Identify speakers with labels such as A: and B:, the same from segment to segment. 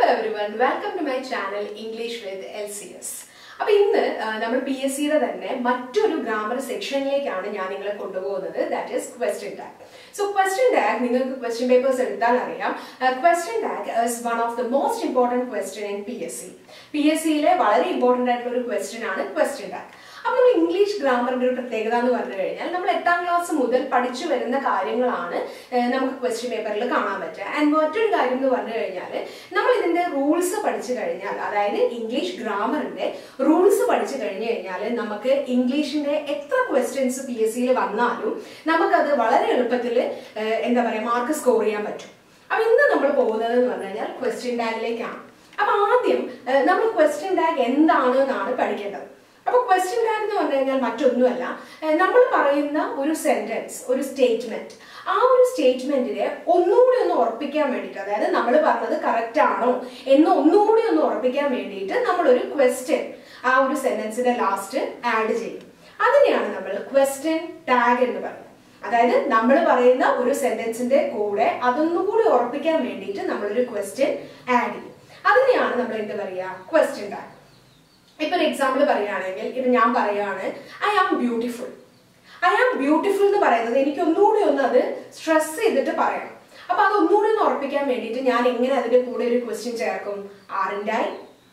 A: everyone welcome to my channel English with L C S അപ്പൊ ഇന്ന് ആ, നമ്മൾ പി എസ് സിയുടെ തന്നെ മറ്റൊരു ഗ്രാമർ സെക്ഷനിലേക്കാണ് ഞാൻ നിങ്ങളെ കൊണ്ടുപോകുന്നത് that is question tag so question tag നിങ്ങൾക്ക് ക്വസ്റ്റ്യൻ പേപ്പേഴ്സ് എടുത്താൽ അറിയാം question tag is one of the most important question in P S C P S സിയിലെ വളരെ ഇമ്പോർട്ടൻ്റ് ആയിട്ടുള്ള ഒരു ക്വസ്റ്റ്യൻ ആണ് ക്വസ്റ്റ്യൻ ടാഗ് അപ്പൊ നമ്മൾ ഇംഗ്ലീഷ് ഗ്രാമറിന്റെ ഒരു പ്രത്യേകത എന്ന് പറഞ്ഞു കഴിഞ്ഞാൽ നമ്മൾ എട്ടാം ക്ലാസ് മുതൽ പഠിച്ചു വരുന്ന കാര്യങ്ങളാണ് ഏഹ്, നമുക്ക് ക്വസ്റ്റ്യൻ പേപ്പറിൽ കാണാൻ പറ്റുക ആൻഡ് മറ്റൊരു കാര്യം എന്ന് പറഞ്ഞു കഴിഞ്ഞാൽ നമ്മൾ ഇതിന്റെ റൂൾസ് പഠിച്ചു കഴിഞ്ഞാൽ അതായത് ഇംഗ്ലീഷ് ഗ്രാമറിന്റെ റൂൾസ് പഠിച്ചു കഴിഞ്ഞു കഴിഞ്ഞാൽ നമുക്ക് ഇംഗ്ലീഷിന്റെ എത്ര ക്വസ്റ്റ്യൻസ് പി എസ് സിയിൽ വന്നാലും നമുക്കത് വളരെ എളുപ്പത്തിൽ എന്താ പറയുക മാർക്ക് സ്കോർ ചെയ്യാൻ പറ്റും അപ്പൊ ഇന്ന് നമ്മൾ പോകുന്നത് എന്ന് പറഞ്ഞു കഴിഞ്ഞാൽ ക്വസ്റ്റ്യൻ ടാഗിലേക്കാണ് അപ്പൊ ആദ്യം ഏഹ്, നമ്മൾ ക്വസ്റ്റ്യൻ ടാഗ് എന്താണ് എന്നാണ് പഠിക്കേണ്ടത് അപ്പൊ ക്വസ്റ്റ്യൻ ടാഗ് എന്ന് പറഞ്ഞു കഴിഞ്ഞാൽ മറ്റൊന്നുമല്ല ഏഹ് നമ്മൾ പറയുന്ന ഒരു സെന്റൻസ് ഒരു സ്റ്റേറ്റ്മെന്റ് ആ ഒരു സ്റ്റേറ്റ്മെന്റിനെ ഒന്നുകൂടി ഒന്ന് ഉറപ്പിക്കാൻ വേണ്ടിയിട്ട് അതായത് നമ്മൾ പറഞ്ഞത് കറക്റ്റ് ആണോ എന്ന് ഒന്നുകൂടി ഒന്ന് ഉറപ്പിക്കാൻ വേണ്ടിയിട്ട് നമ്മൾ ഒരു ക്വസ്റ്റ്യൻ ആ ഒരു സെന്റൻസിന്റെ ലാസ്റ്റ് ആഡ് ചെയ്യും അതിനെയാണ് നമ്മൾ ക്വസ്റ്റ്യൻ ടാഗ് എന്ന് പറയുന്നത് അതായത് നമ്മൾ പറയുന്ന ഒരു സെന്റൻസിന്റെ കൂടെ അതൊന്നുകൂടി ഉറപ്പിക്കാൻ വേണ്ടിയിട്ട് നമ്മളൊരു ക്വസ്റ്റ്യൻ ആഡ് ചെയ്യും അതിനെയാണ് നമ്മൾ എന്ത് പറയുക ക്വസ്റ്റ്യൻ ടാഗ് ഇപ്പൊ ഒരു എക്സാമ്പിൾ പറയുകയാണെങ്കിൽ ഇപ്പൊ ഞാൻ പറയുകയാണ് I am beautiful I am beautiful എന്ന് പറയുന്നത് എനിക്ക് ഒന്നുകൂടി ഒന്ന് അത് സ്ട്രെസ് ചെയ്തിട്ട് പറയണം അപ്പൊ അത് ഒന്നുകൂടി ഒന്ന് ഉറപ്പിക്കാൻ വേണ്ടിയിട്ട് ഞാൻ എങ്ങനെ അതിന്റെ കൂടെ ഒരു ക്വസ്റ്റ്യൻ ചേർക്കും ആറിൻ്റെ ഐ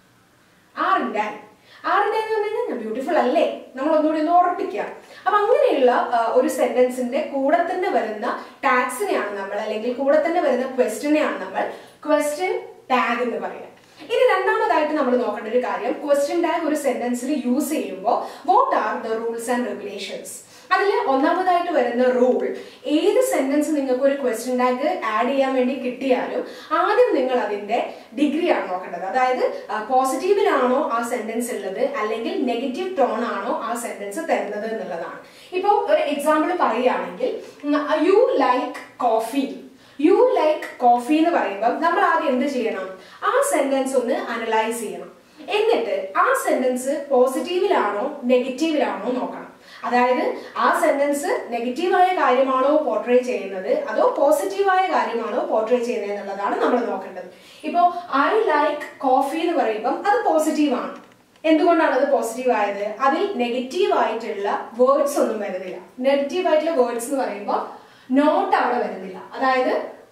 A: ആറിൻ്റെ ഐ ആറിൻ്റെ എന്ന് പറഞ്ഞു കഴിഞ്ഞാൽ ബ്യൂട്ടിഫുൾ അല്ലേ നമ്മൾ ഒന്നുകൂടി ഒന്ന് ഉറപ്പിക്കുക അപ്പൊ അങ്ങനെയുള്ള ആ, ഒരു സെന്റൻസിന്റെ കൂടെ തന്നെ വരുന്ന ടാക്സിനെയാണ് നമ്മൾ അല്ലെങ്കിൽ കൂടെ തന്നെ വരുന്ന ക്വസ്റ്റിനെയാണ് നമ്മൾ ക്വസ്റ്റ്യൻ ടാഗ് എന്ന് പറയുക ഇനി രണ്ടാമതായിട്ട് നമ്മൾ നോക്കേണ്ട ഒരു കാര്യം ക്വസ്റ്റ്യൻ ടാഗ് ഒരു സെന്റൻസിൽ യൂസ് ചെയ്യുമ്പോൾ what are the rules and regulations അതിൽ ഒന്നാമതായിട്ട് വരുന്ന റൂൾ ഏത് സെന്റൻസ് നിങ്ങൾക്ക് ഒരു ക്വസ്റ്റ്യൻ ടാഗ് ആഡ് ചെയ്യാൻ വേണ്ടി കിട്ടിയാലും ആദ്യം നിങ്ങൾ അതിന്റെ ഡിഗ്രി ആണ് നോക്കേണ്ടത് അതായത് പോസിറ്റീവിലാണോ ആ സെന്റൻസ് ഉള്ളത് അല്ലെങ്കിൽ നെഗറ്റീവ് ടോൺ ആണോ ആ സെന്റൻസ് തരുന്നത് എന്നുള്ളതാണ് ഇപ്പോൾ ഒരു എക്സാമ്പിൾ പറയുകയാണെങ്കിൽ you like coffee you like coffee എന്ന് പറയുമ്പോൾ നമ്മൾ ആദ്യം എന്ത് ചെയ്യണം ആ സെന്റൻസ് ഒന്ന് അനലൈസ് ചെയ്യണം എന്നിട്ട് ആ സെന്റൻസ് പോസിറ്റീവിലാണോ നെഗറ്റീവിലാണോ നോക്കണം അതായത് ആ സെന്റൻസ് നെഗറ്റീവായ കാര്യമാണോ പോർട്രേ ചെയ്യുന്നത് അതോ പോസിറ്റീവായ കാര്യമാണോ പോർട്രേ ചെയ്യുന്നത് എന്നുള്ളതാണ് നമ്മൾ നോക്കേണ്ടത് ഇപ്പോൾ ഐ ലൈക്ക് കോഫി എന്ന് പറയുമ്പം അത് പോസിറ്റീവാണ് എന്തുകൊണ്ടാണ് അത് പോസിറ്റീവ് ആയത് അതിൽ നെഗറ്റീവ് ആയിട്ടുള്ള വേർഡ്സ് ഒന്നും വരുന്നില്ല നെഗറ്റീവ് ആയിട്ടുള്ള വേർഡ്സ് എന്ന് പറയുമ്പോൾ നോട്ട് അവിടെ വരുന്നില്ല അതായത്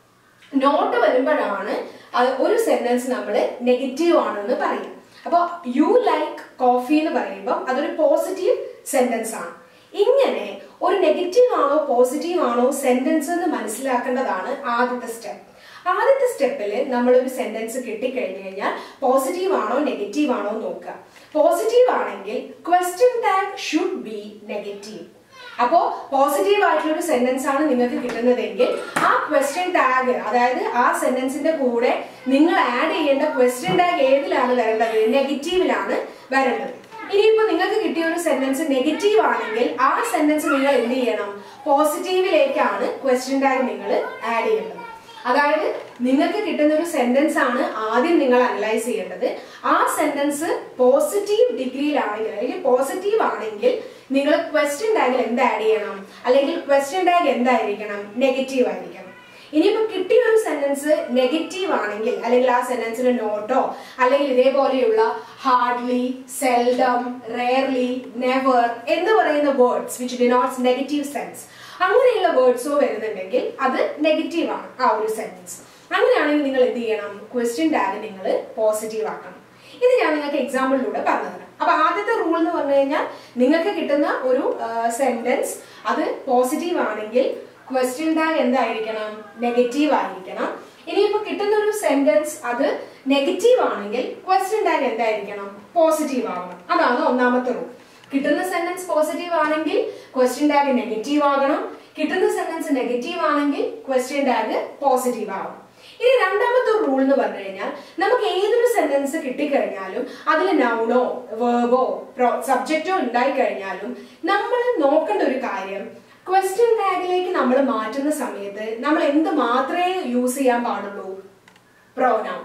A: നോട്ട് വരുമ്പോഴാണ് അത് ഒരു സെന്റൻസ് നമ്മൾ നെഗറ്റീവ് ആണെന്ന് പറയും അപ്പോൾ യു ലൈക്ക് കോഫി എന്ന് പറയുമ്പോൾ അതൊരു പോസിറ്റീവ് സെന്റൻസ് ആണ് ഇങ്ങനെ ഒരു നെഗറ്റീവ് ആണോ പോസിറ്റീവ് ആണോ സെന്റൻസ് എന്ന് മനസ്സിലാക്കേണ്ടതാണ് ആദ്യത്തെ സ്റ്റെപ്പ് ആദ്യത്തെ സ്റ്റെപ്പിൽ നമ്മളൊരു സെന്റൻസ് കിട്ടിക്കഴിഞ്ഞു കഴിഞ്ഞാൽ പോസിറ്റീവ് ആണോ നെഗറ്റീവ് ആണോ നോക്കുക പോസിറ്റീവ് ആണെങ്കിൽ question tag should be negative അപ്പോ പോസിറ്റീവ് ആയിട്ടുള്ള ഒരു സെന്റൻസ് ആണ് നിങ്ങൾക്ക് കിട്ടുന്നതെങ്കിൽ ആ ക്വസ്റ്റ്യൻ ടാഗ് അതായത് ആ സെന്റൻസിന്റെ കൂടെ നിങ്ങൾ ആഡ് ചെയ്യേണ്ട ക്വസ്റ്റ്യൻ ടാഗ് ഏതിലാണ് വരേണ്ടത് നെഗറ്റീവിലാണ് വരേണ്ടത് ഇനിയിപ്പോ നിങ്ങൾക്ക് കിട്ടിയ ഒരു സെന്റൻസ് നെഗറ്റീവ് ആണെങ്കിൽ ആ സെന്റൻസ് നിങ്ങൾ എന്ത് ചെയ്യണം പോസിറ്റീവിലേക്കാണ് ക്വസ്റ്റ്യൻ ടാഗ് നിങ്ങൾ ആഡ് ചെയ്യേണ്ടത് അതായത് നിങ്ങൾക്ക് കിട്ടുന്ന ഒരു സെന്റൻസ് ആണ് ആദ്യം നിങ്ങൾ അനലൈസ് ചെയ്യേണ്ടത് ആ സെന്റൻസ് പോസിറ്റീവ് ഡിഗ്രിയിലാണെങ്കിൽ അല്ലെങ്കിൽ പോസിറ്റീവ് ആണെങ്കിൽ നിങ്ങൾ ക്വസ്റ്റ്യൻ ടാഗിൽ എന്ത് ആഡ് ചെയ്യണം അല്ലെങ്കിൽ ക്വസ്റ്റ്യൻ ടാഗ് എന്തായിരിക്കണം നെഗറ്റീവ് ആയിരിക്കണം ഇനിയിപ്പോ കിട്ടിയ ഒരു സെന്റൻസ് നെഗറ്റീവ് ആണെങ്കിൽ അല്ലെങ്കിൽ ആ സെന്റൻസിന് നോട്ടോ അല്ലെങ്കിൽ ഇതേപോലെയുള്ള ഹാർഡ്ലി സെൽഡം റെയർലി നെവർ എന്ന് പറയുന്ന words which denotes negative sense അങ്ങനെയുള്ള വേർഡ്സോ വരുന്നുണ്ടെങ്കിൽ അത് നെഗറ്റീവ് ആണ് ആ ഒരു സെന്റൻസ് അങ്ങനെയാണെങ്കിൽ നിങ്ങൾ എന്ത് ചെയ്യണം ക്വസ്റ്റ്യൻ ടാഗ് നിങ്ങൾ പോസിറ്റീവ് ആക്കണം ഇത് ഞാൻ നിങ്ങൾക്ക് എക്സാമ്പിളിലൂടെ പറഞ്ഞു തരാം അപ്പൊ ആദ്യത്തെ റൂൾ എന്ന് പറഞ്ഞു കഴിഞ്ഞാൽ നിങ്ങൾക്ക് കിട്ടുന്ന ഒരു സെന്റൻസ് അത് പോസിറ്റീവ് ആണെങ്കിൽ ക്വസ്റ്റ്യൻ ടാഗ് എന്തായിരിക്കണം നെഗറ്റീവ് ആയിരിക്കണം ഇനിയിപ്പോ കിട്ടുന്ന ഒരു സെന്റൻസ് അത് നെഗറ്റീവ് ആണെങ്കിൽ ക്വസ്റ്റ്യൻ ടാഗ് എന്തായിരിക്കണം പോസിറ്റീവ് ആവണം അതാണ് ഒന്നാമത്തെ റൂൾ കിട്ടുന്ന സെന്റൻസ് പോസിറ്റീവ് ആണെങ്കിൽ ക്വസ്റ്റ്യൻ ടാഗ് നെഗറ്റീവ് ആകണം കിട്ടുന്ന സെന്റൻസ് നെഗറ്റീവ് ആണെങ്കിൽ ക്വസ്റ്റ്യൻ ടാഗ് പോസിറ്റീവ് ആവണം ഇനി രണ്ടാമത്തെ റൂൾ എന്ന് പറഞ്ഞു കഴിഞ്ഞാൽ നമുക്ക് ഏതൊരു സെന്റൻസ് കിട്ടിക്കഴിഞ്ഞാലും അതിൽ നൗണോ വേർബോ സബ്ജക്റ്റോ ഉണ്ടായി കഴിഞ്ഞാലും നമ്മൾ നോക്കേണ്ട ഒരു കാര്യം ക്വസ്റ്റ്യൻ ടാഗിലേക്ക് നമ്മൾ മാറ്റുന്ന സമയത്ത് നമ്മൾ എന്ത് മാത്രമേ യൂസ് ചെയ്യാൻ പാടുള്ളൂ പ്രോനൗൺ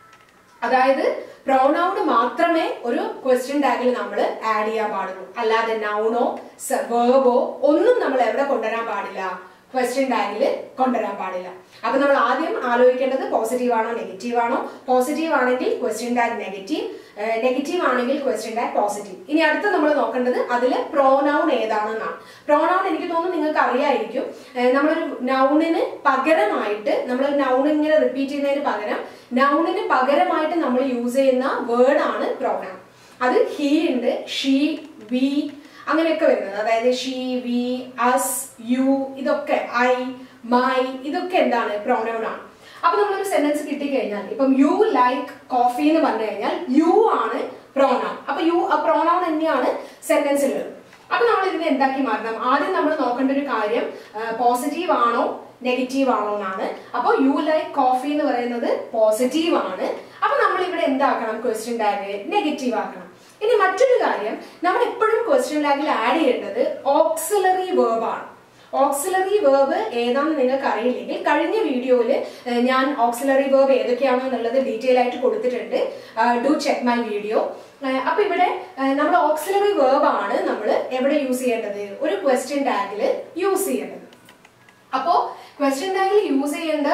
A: അതായത് പ്രോനൗൺ മാത്രമേ ഒരു ക്വസ്റ്റ്യൻ ടാഗിൽ നമ്മൾ ആഡ് ചെയ്യാൻ പാടുള്ളൂ അല്ലാതെ നൗണോ വേർബോ ഒന്നും നമ്മൾ എവിടെ കൊണ്ടുവരാൻ പാടില്ല ക്വസ്റ്റ്യൻ ടാഗിൽ കൊണ്ടുവരാൻ പാടില്ല അപ്പൊ നമ്മൾ ആദ്യം ആലോചിക്കേണ്ടത് പോസിറ്റീവ് ആണോ നെഗറ്റീവ് ആണോ പോസിറ്റീവ് ആണെങ്കിൽ ക്വസ്റ്റ്യൻ ടാഗ് നെഗറ്റീവ് നെഗറ്റീവ് ആണെങ്കിൽ ക്വസ്റ്റ്യൻ ടാഗ് പോസിറ്റീവ് ഇനി അടുത്ത് നമ്മൾ നോക്കേണ്ടത് അതിൽ പ്രോനൗൺ ഏതാണെന്നാണ് പ്രോനൗൺ എനിക്ക് തോന്നുന്നു നിങ്ങൾക്ക് അറിയായിരിക്കും ഏഹ് നമ്മളൊരു നൗണിന് പകരമായിട്ട് നമ്മൾ നൗൺ ഇങ്ങനെ റിപ്പീറ്റ് ചെയ്യുന്നതിന് പകരം നൗണിന് പകരമായിട്ട് നമ്മൾ യൂസ് ചെയ്യുന്ന വേർഡാണ് പ്രോനൗൺ അത് ഹീ ഉണ്ട് ഷീ വി അങ്ങനെയൊക്കെ വരുന്നത് അതായത് ഷീ വി അസ് യു ഇതൊക്കെ ഐ മൈ ഇതൊക്കെ എന്താണ് പ്രോനൗൺ ആണ് അപ്പൊ നമ്മളൊരു സെന്റൻസ് കിട്ടിക്കഴിഞ്ഞാൽ ഇപ്പം യു ലൈക്ക് കോഫി എന്ന് പറഞ്ഞു കഴിഞ്ഞാൽ യു ആണ് പ്രോനൗൺ അപ്പൊ യു പ്രോനൗൺ തന്നെയാണ് സെന്റൻസിലുള്ളത് അപ്പൊ നമ്മൾ ഇതിനെ എന്താക്കി മാറ്റണം ആദ്യം നമ്മൾ നോക്കേണ്ട ഒരു കാര്യം പോസിറ്റീവ് ആണോ നെഗറ്റീവ് ആണോ എന്നാണ് അപ്പോൾ യു ലൈക്ക് കോഫി എന്ന് പറയുന്നത് പോസിറ്റീവ് ആണ് അപ്പൊ നമ്മൾ ഇവിടെ എന്താക്കണം ക്വസ്റ്റ്യൻ ടാഗ് നെഗറ്റീവ് ആക്കണം ഇനി മറ്റൊരു കാര്യം നമ്മൾ എപ്പോഴും ക്വസ്റ്റ്യൻ ടാഗിൽ ആഡ് ചെയ്യേണ്ടത് ഓക്സിലറി വേർബ് ആണ് ഓക്സിലറി വേർബ് ഏതാണെന്ന് നിങ്ങൾക്ക് അറിയില്ലെങ്കിൽ കഴിഞ്ഞ വീഡിയോയിൽ ഞാൻ ഓക്സിലറി വേർബ് ഏതൊക്കെയാണോ എന്നുള്ളത് ഡീറ്റെയിൽ ആയിട്ട് കൊടുത്തിട്ടുണ്ട് ഡു ചെക്ക് മൈ വീഡിയോ അപ്പൊ ഇവിടെ നമ്മൾ ഓക്സിലറി വേർബ് ആണ് നമ്മൾ എവിടെ യൂസ് ചെയ്യേണ്ടത് ഒരു ക്വസ്റ്റ്യൻ ടാഗിൽ യൂസ് ചെയ്യേണ്ടത് അപ്പോ ക്വസ്റ്റ്യൻ ടാഗിൽ യൂസ് ചെയ്യേണ്ട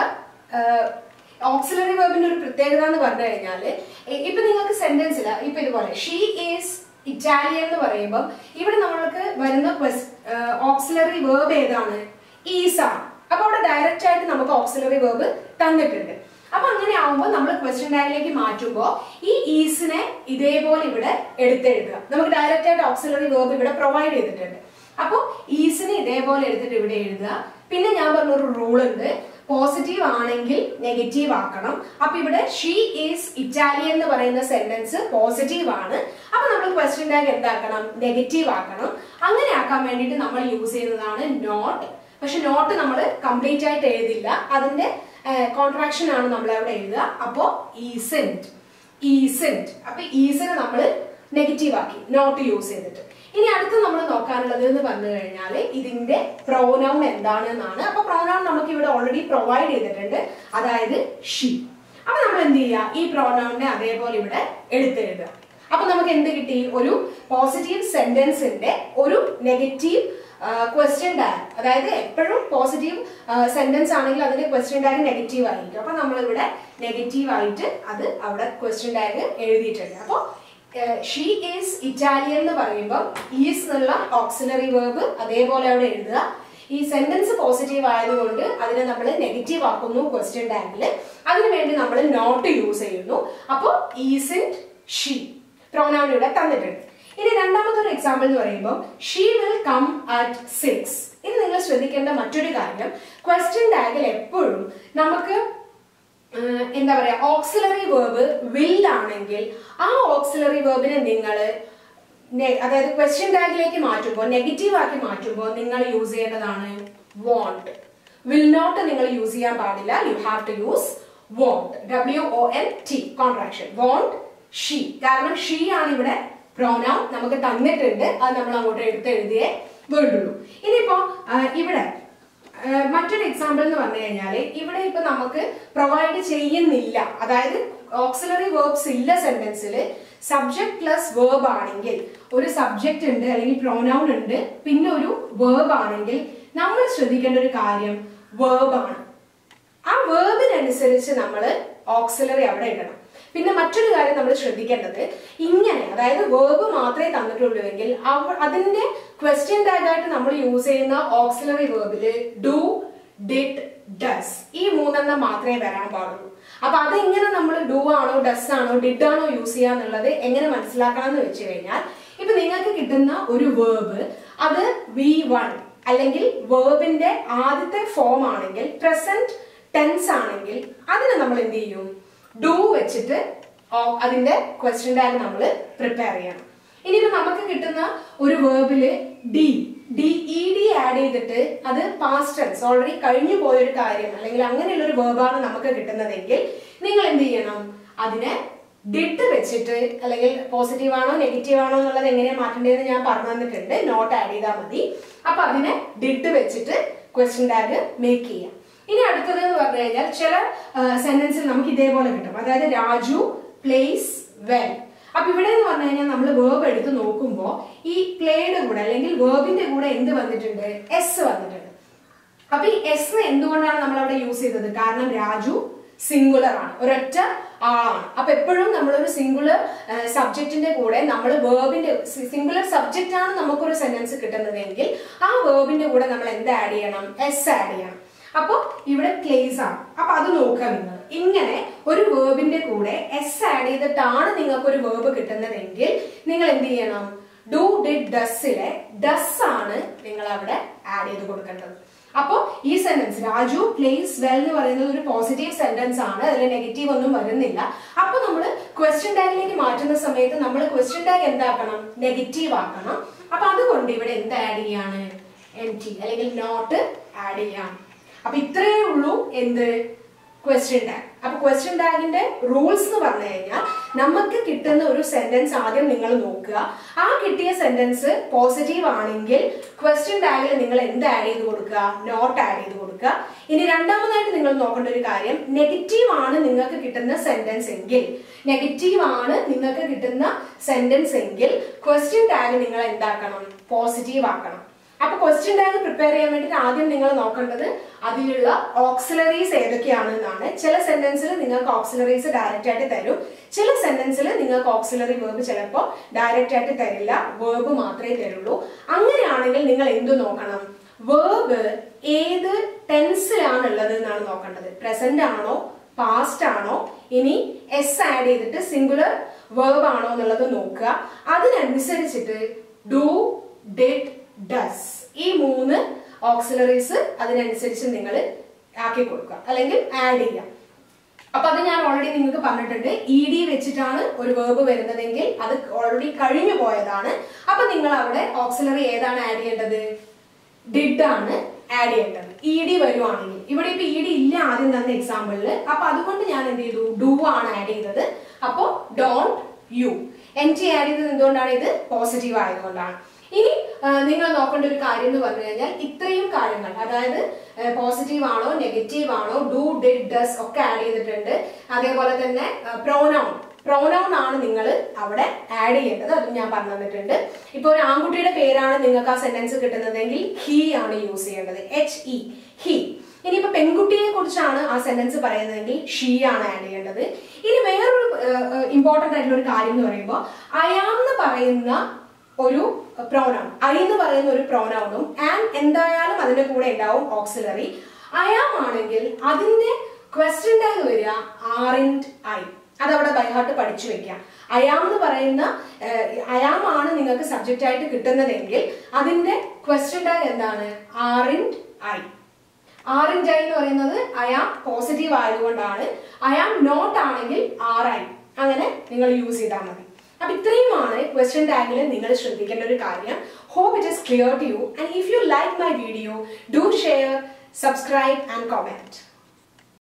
A: ഓക്സിലറി വേർബിന്റെ ഒരു പ്രത്യേകത എന്ന് പറഞ്ഞു കഴിഞ്ഞാല് ഇപ്പൊ നിങ്ങൾക്ക് സെന്റൻസിൽ ഇപ്പൊ ഇതുപോലെ ഷീ ഈസ് ഇറ്റാലിയൻ എന്ന് പറയുമ്പോൾ ഇവിടെ നമ്മൾക്ക് വരുന്ന ഓക്സിലറി വേർബ് ഏതാണ് ഈസ് ആണ് അപ്പൊ അവിടെ ഡയറക്റ്റ് ആയിട്ട് നമുക്ക് ഓക്സിലറി വേർബ് തന്നിട്ടുണ്ട് അപ്പൊ അങ്ങനെ ആവുമ്പോൾ നമ്മൾ ക്വസ്റ്റ്യൻ ടാഗിലേക്ക് മാറ്റുമ്പോൾ ഈ ഈസിനെ ഇതേപോലെ ഇവിടെ എടുത്തെഴുതുക നമുക്ക് ഡയറക്റ്റ് ആയിട്ട് ഓക്സിലറി വേർബ് ഇവിടെ പ്രൊവൈഡ് ചെയ്തിട്ടുണ്ട് അപ്പോൾ ഈസിനെ ഇതേപോലെ എടുത്തിട്ട് ഇവിടെ എഴുതുക പിന്നെ ഞാൻ പറഞ്ഞ ഒരു റൂൾ ഉണ്ട് പോസിറ്റീവ് ആണെങ്കിൽ നെഗറ്റീവ് ആക്കണം അപ്പൊ ഇവിടെ ഷീ ഈസ് ഇറ്റാലിയൻ എന്ന് പറയുന്ന സെന്റൻസ് പോസിറ്റീവ് ആണ് അപ്പൊ നമ്മൾ ക്വസ്റ്റ്യൻ ടാഗ് എന്താക്കണം നെഗറ്റീവ് ആക്കണം അങ്ങനെ ആക്കാൻ വേണ്ടിയിട്ട് നമ്മൾ യൂസ് ചെയ്യുന്നതാണ് നോട്ട് പക്ഷെ നോട്ട് നമ്മൾ കംപ്ലീറ്റ് ആയിട്ട് എഴുതില്ല അതിന്റെ കോൺട്രാക്ഷൻ ആണ് നമ്മൾ അവിടെ എഴുതുക അപ്പോ ഈസെന്റ് ഈസെന്റ് അപ്പൊ ഈസിനെ നമ്മൾ നെഗറ്റീവ് ആക്കി നോട്ട് യൂസ് ചെയ്തിട്ട് ഇനി അടുത്ത് നമ്മൾ നോക്കാനുള്ളത് എന്ന് പറഞ്ഞു കഴിഞ്ഞാൽ ഇതിന്റെ പ്രോനൗൺ എന്താണ് എന്നാണ് അപ്പൊ പ്രോനൗൺ നമുക്ക് ഇവിടെ ഓൾറെഡി പ്രൊവൈഡ് ചെയ്തിട്ടുണ്ട് അതായത് ഷീ അപ്പൊ നമ്മൾ എന്ത് ചെയ്യുക ഈ പ്രോനൗണിനെ അതേപോലെ ഇവിടെ എടുത്തെഴുതുക അപ്പൊ നമുക്ക് എന്ത് കിട്ടി ഒരു പോസിറ്റീവ് സെന്റൻസിന്റെ ഒരു നെഗറ്റീവ് ക്വസ്റ്റ്യൻ ടാഗ് അതായത് എപ്പോഴും പോസിറ്റീവ് സെന്റൻസ് ആണെങ്കിൽ അതിന്റെ ക്വസ്റ്റ്യൻ ടാഗ് നെഗറ്റീവ് ആയിരിക്കും അപ്പൊ നമ്മൾ ഇവിടെ നെഗറ്റീവ് ആയിട്ട് അത് അവിടെ ക്വസ്റ്റ്യൻ ടാഗ് എഴുതിയിട്ടുണ്ട് അപ്പോൾ ഷീ ഈസ് ഇറ്റാലിയൻ എന്ന് പറയുമ്പോൾ ഈസ് എന്നുള്ള ഓക്സിലറി വേർബ് അതേപോലെ അവിടെ എഴുതുക ഈ സെന്റൻസ് പോസിറ്റീവ് ആയതുകൊണ്ട് അതിനെ നമ്മൾ നെഗറ്റീവ് ആക്കുന്നു ക്വസ്റ്റ്യൻ ടാഗിൽ അതിനുവേണ്ടി നമ്മൾ നോട്ട് യൂസ് ചെയ്യുന്നു അപ്പോൾ ഈസ് ഇൻ ഷീ പ്രോനൗൺ ഇവിടെ തന്നിട്ടുണ്ട് ഇനി രണ്ടാമത്തെ ഒരു എക്സാമ്പിൾ എന്ന് പറയുമ്പോൾ she will come at six ഇനി നിങ്ങൾ ശ്രദ്ധിക്കേണ്ട മറ്റൊരു കാര്യം ക്വസ്റ്റ്യൻ ടാഗിൽ എപ്പോഴും നമുക്ക് എന്താ പറയാ ഓക്സിലറി വേർബ് വിൽ ആണെങ്കിൽ ആ ഓക്സിലറി വേർബിനെ നിങ്ങൾ അതായത് ക്വസ്റ്റ്യൻ ടാഗിലേക്ക് മാറ്റുമ്പോൾ നെഗറ്റീവ് ആക്കി മാറ്റുമ്പോൾ നിങ്ങൾ യൂസ് ചെയ്യേണ്ടതാണ് വോണ്ട് വിൽ നോട്ട് നിങ്ങൾ യൂസ് ചെയ്യാൻ പാടില്ല you have to use won't W O N T contraction won't she കാരണം ഷീ ആണ് ഇവിടെ പ്രോനൗൺ നമുക്ക് തന്നിട്ടുണ്ട് അത് നമ്മൾ അങ്ങോട്ട് എടുത്ത് എഴുതിയേ വേണ്ടുള്ളൂ ഇനിയിപ്പോ ഇവിടെ മറ്റൊരു എക്സാമ്പിൾ എന്ന് പറഞ്ഞു കഴിഞ്ഞാൽ ഇവിടെ ഇപ്പൊ നമുക്ക് പ്രൊവൈഡ് ചെയ്യുന്നില്ല അതായത് ഓക്സിലറി വേർബ്സ് ഇല്ല സെന്റൻസിൽ സബ്ജക്ട് പ്ലസ് വേർബ് ആണെങ്കിൽ ഒരു സബ്ജക്റ്റ് ഉണ്ട് അല്ലെങ്കിൽ പ്രോനൗൺ ഉണ്ട് പിന്നെ ഒരു വേർബ് ആണെങ്കിൽ നമ്മൾ ശ്രദ്ധിക്കേണ്ട ഒരു കാര്യം വേർബ് ആണ് ആ വേർബിനനുസരിച്ച് നമ്മൾ ഓക്സിലറി അവിടെ ഇടണം പിന്നെ മറ്റൊരു കാര്യം നമ്മൾ ശ്രദ്ധിക്കേണ്ടത് ഇങ്ങനെ അതായത് വേർബ് മാത്രമേ തന്നിട്ടുള്ളൂ എങ്കിൽ അതിന്റെ ക്വസ്റ്റ്യൻ ടാഗ് ആയിട്ട് നമ്മൾ യൂസ് ചെയ്യുന്ന ഓക്സിലറി വേർബില് ഡു ഡിഡ് ഡസ് ഈ മൂന്നെണ്ണം മാത്രമേ വരാൻ പാടുള്ളൂ അപ്പൊ അതെങ്ങനെ നമ്മൾ ഡു ആണോ ഡസ് ആണോ ഡിഡ് ആണോ യൂസ് ചെയ്യാന്നുള്ളത് എങ്ങനെ മനസ്സിലാക്കണം എന്ന് വെച്ച് കഴിഞ്ഞാൽ ഇപ്പൊ നിങ്ങൾക്ക് കിട്ടുന്ന ഒരു വേർബ് അത് വി വൺ അല്ലെങ്കിൽ വേർബിന്റെ ആദ്യത്തെ ഫോം ആണെങ്കിൽ പ്രസന്റ് ടെൻസ് ആണെങ്കിൽ അതിന് നമ്മൾ എന്ത് ചെയ്യും ഡു വെച്ചിട്ട് അതിന്റെ ക്വസ്റ്റ്യൻ ടാഗ് നമ്മൾ പ്രിപ്പയർ ചെയ്യണം ഇനിയിപ്പോ നമുക്ക് കിട്ടുന്ന ഒരു വേർബില് D D E D add ചെയ്തിട്ട് അത് പാസ്റ്റ് ടെൻസ് ഓൾറെഡി കഴിഞ്ഞു പോയൊരു കാര്യം അല്ലെങ്കിൽ അങ്ങനെയുള്ള ഒരു വേർബാണ് നമുക്ക് കിട്ടുന്നതെങ്കിൽ നിങ്ങൾ എന്ത് ചെയ്യണം അതിനെ ഡിഡ് വെച്ചിട്ട് അല്ലെങ്കിൽ പോസിറ്റീവ് ആണോ നെഗറ്റീവ് ആണോ എന്നുള്ളത് എങ്ങനെയാ മാറ്റേണ്ടതെന്ന് ഞാൻ പറഞ്ഞു തന്നിട്ടുണ്ട് നോട്ട് ആഡ് ചെയ്താൽ മതി അപ്പൊ അതിനെ ഡിഡ് വെച്ചിട്ട് ക്വസ്റ്റ്യൻ ടാഗ് മേക്ക് ചെയ്യാം ഇനി അടുത്തത് എന്ന് പറഞ്ഞു കഴിഞ്ഞാൽ ചില സെന്റൻസിൽ നമുക്ക് ഇതേപോലെ കിട്ടും അതായത് രാജു പ്ലേസ് വെൽ അപ്പൊ ഇവിടെ എന്ന് പറഞ്ഞു കഴിഞ്ഞാൽ നമ്മൾ വേർബ് എടുത്ത് നോക്കുമ്പോൾ ഈ പ്ലേയുടെ കൂടെ അല്ലെങ്കിൽ വേർബിന്റെ കൂടെ എന്ത് വന്നിട്ടുണ്ട് എസ് വന്നിട്ടുണ്ട് അപ്പൊ ഈ എസ് എന്തുകൊണ്ടാണ് നമ്മൾ അവിടെ യൂസ് ചെയ്തത് കാരണം രാജു സിംഗുലർ ആണ് ഒരൊറ്റ ആളാണ് അപ്പൊ എപ്പോഴും നമ്മളൊരു സിംഗുലർ സബ്ജക്റ്റിന്റെ കൂടെ നമ്മൾ വേർബിന്റെ സിംഗുലർ സബ്ജക്റ്റ് ആണ് നമുക്കൊരു സെന്റൻസ് കിട്ടുന്നതെങ്കിൽ ആ വേർബിന്റെ കൂടെ നമ്മൾ എന്ത് ആഡ് ചെയ്യണം എസ് ആഡ് ചെയ്യണം അപ്പൊ ഇവിടെ പ്ലേസ് ആണ് അപ്പൊ അത് നോക്കുക നിങ്ങൾ ഇങ്ങനെ ഒരു വേർബിന്റെ കൂടെ എസ് ആഡ് ചെയ്തിട്ടാണ് നിങ്ങൾക്ക് ഒരു വേർബ് കിട്ടുന്നതെങ്കിൽ നിങ്ങൾ എന്ത് ചെയ്യണം ഡു ഡിഡ് ഡസ്സിലെ ഡസ് ആണ് നിങ്ങൾ അവിടെ ആഡ് ചെയ്ത് കൊടുക്കേണ്ടത് അപ്പോ ഈ സെന്റൻസ് രാജു പ്ലേസ് വെൽ എന്ന് പറയുന്നത് ഒരു പോസിറ്റീവ് സെന്റൻസ് ആണ് അതിൽ നെഗറ്റീവ് ഒന്നും വരുന്നില്ല അപ്പൊ നമ്മൾ ക്വസ്റ്റ്യൻ ടാഗിലേക്ക് മാറ്റുന്ന സമയത്ത് നമ്മൾ ക്വസ്റ്റ്യൻ ടാഗ് എന്താക്കണം നെഗറ്റീവ് ആക്കണം അപ്പൊ അതുകൊണ്ട് ഇവിടെ എന്ത് ആഡ് ചെയ്യാണ് എം ടി അല്ലെങ്കിൽ നോട്ട് ആഡ് ചെയ്യാം അപ്പൊ ഇത്രയേ ഉള്ളൂ എന്ത് ക്വസ്റ്റ്യൻ ടാഗ് അപ്പൊ ക്വസ്റ്റ്യൻ ടാഗിന്റെ റൂൾസ് എന്ന് പറഞ്ഞു കഴിഞ്ഞാൽ നമുക്ക് കിട്ടുന്ന ഒരു സെന്റൻസ് ആദ്യം നിങ്ങൾ നോക്കുക ആ കിട്ടിയ സെന്റൻസ് പോസിറ്റീവ് ആണെങ്കിൽ ക്വസ്റ്റ്യൻ ടാഗിൽ നിങ്ങൾ എന്ത് ആഡ് ചെയ്ത് കൊടുക്കുക നോട്ട് ആഡ് ചെയ്ത് കൊടുക്കുക ഇനി രണ്ടാമതായിട്ട് നിങ്ങൾ നോക്കേണ്ട ഒരു കാര്യം നെഗറ്റീവ് ആണ് നിങ്ങൾക്ക് കിട്ടുന്ന സെന്റൻസ് എങ്കിൽ നെഗറ്റീവ് ആണ് നിങ്ങൾക്ക് കിട്ടുന്ന സെന്റൻസ് എങ്കിൽ ക്വസ്റ്റ്യൻ ടാഗ് നിങ്ങൾ എന്താക്കണം പോസിറ്റീവ് ആക്കണം അപ്പൊ ക്വസ്റ്റ്യൻ ടാഗ് പ്രിപ്പയർ ചെയ്യാൻ വേണ്ടിയിട്ട് ആദ്യം നിങ്ങൾ നോക്കേണ്ടത് അതിലുള്ള ഓക്സിലറീസ് ഏതൊക്കെയാണെന്നാണ് ചില സെന്റൻസിൽ നിങ്ങൾക്ക് ഓക്സിലറീസ് ഡയറക്റ്റ് ആയിട്ട് തരും ചില സെന്റൻസിൽ നിങ്ങൾക്ക് ഓക്സിലറി വേർബ് ചിലപ്പോൾ ഡയറക്റ്റ് ആയിട്ട് തരില്ല വേർബ് മാത്രമേ തരുള്ളൂ അങ്ങനെയാണെങ്കിൽ നിങ്ങൾ എന്തു നോക്കണം വേർബ് ഏത് ടെൻസിലാണ് ഉള്ളത് എന്നാണ് നോക്കേണ്ടത് പ്രസന്റ് ആണോ പാസ്റ്റ് ആണോ ഇനി എസ് ആഡ് ചെയ്തിട്ട് സിംഗുലർ വേർബ് ആണോ എന്നുള്ളത് നോക്കുക അതിനനുസരിച്ചിട്ട് ഡു ഡിഡ് ഡസ് ഈ മൂന്ന് ഓക്സിലറീസ് അതിനനുസരിച്ച് നിങ്ങൾ ആക്കി കൊടുക്കുക അല്ലെങ്കിൽ ആഡ് ചെയ്യാം അപ്പൊ അത് ഞാൻ ഓൾറെഡി നിങ്ങൾക്ക് പറഞ്ഞിട്ടുണ്ട് ഇ ഡി വെച്ചിട്ടാണ് ഒരു വേർബ് വരുന്നതെങ്കിൽ അത് ഓൾറെഡി കഴിഞ്ഞു പോയതാണ് അപ്പൊ നിങ്ങൾ അവിടെ ഓക്സിലറി ഏതാണ് ആഡ് ചെയ്യേണ്ടത് ഡിഡ് ആണ് ആഡ് ചെയ്യേണ്ടത് ഇ ഡി വരുവാണെങ്കിൽ ഇവിടെ ഇപ്പൊ ഇ ഡി ഇല്ല ആദ്യം തന്ന എക്സാമ്പിളിൽ അപ്പൊ അതുകൊണ്ട് ഞാൻ എന്ത് ചെയ്തു ഡു ആണ് ആഡ് ചെയ്തത് അപ്പോ don't you N T add ചെയ്തത് എന്തുകൊണ്ടാണ് ഇത് പോസിറ്റീവ് ആയതുകൊണ്ടാണ് ഇനി ആ, നിങ്ങൾ നോക്കേണ്ട ഒരു കാര്യം എന്ന് പറഞ്ഞു കഴിഞ്ഞാൽ ഇത്രയും കാര്യങ്ങൾ അതായത് പോസിറ്റീവ് ആണോ നെഗറ്റീവ് ആണോ ഡു ഡിഡ് ഡസ് ഒക്കെ ആഡ് ചെയ്തിട്ടുണ്ട് അതേപോലെ തന്നെ പ്രോനൗൺ പ്രോനൗൺ ആണ് നിങ്ങൾ അവിടെ ആഡ് ചെയ്യേണ്ടത് അതും ഞാൻ പറഞ്ഞു തന്നിട്ടുണ്ട് ഇപ്പൊ ഒരു ആൺകുട്ടിയുടെ പേരാണ് നിങ്ങൾക്ക് ആ സെന്റൻസ് കിട്ടുന്നതെങ്കിൽ ഹി ആണ് യൂസ് ചെയ്യേണ്ടത് എച്ച് ഇ ഹി ഇനിയിപ്പോ പെൺകുട്ടിയെ കുറിച്ചാണ് ആ സെന്റൻസ് പറയുന്നതെങ്കിൽ ഷീ ആണ് ആഡ് ചെയ്യേണ്ടത് ഇനി വേറൊരു ഇമ്പോർട്ടന്റ് ആയിട്ടുള്ള ഒരു കാര്യം എന്ന് പറയുമ്പോൾ അയാം എന്ന് പറയുന്ന ഒരു പ്രോനൗൺ ഐ എന്ന് പറയുന്ന ഒരു പ്രോനൗണും ആൻഡ് എന്തായാലും അതിന്റെ കൂടെ ഉണ്ടാവും ഓക്സിലറി അയാം ആണെങ്കിൽ അതിന്റെ ക്വസ്റ്റ്യൻ ടാഗ് വരിക ആർ ഇൻഡ് ഐ അതവിടെ ബൈഹാർട്ട് പഠിച്ചു വെക്കാം അയാം എന്ന് പറയുന്ന അയാം ആണ് നിങ്ങൾക്ക് സബ്ജക്റ്റ് ആയിട്ട് കിട്ടുന്നതെങ്കിൽ അതിന്റെ ക്വസ്റ്റ്യൻ ടാഗ് എന്താണ് aren't I aren't I എന്ന് പറയുന്നത് അയാം പോസിറ്റീവ് ആയതുകൊണ്ടാണ് അയാം നോട്ട് ആണെങ്കിൽ ആർ ഐ അങ്ങനെ നിങ്ങൾ യൂസ് ചെയ്താൽ മതി അപ്പൊ ഇത്രയുമാണ് ക്വസ്റ്റ്യൻ ടാഗിൽ നിങ്ങൾ ശ്രദ്ധിക്കേണ്ട ഒരു കാര്യം hope it is clear to you and if you like my video do share subscribe and comment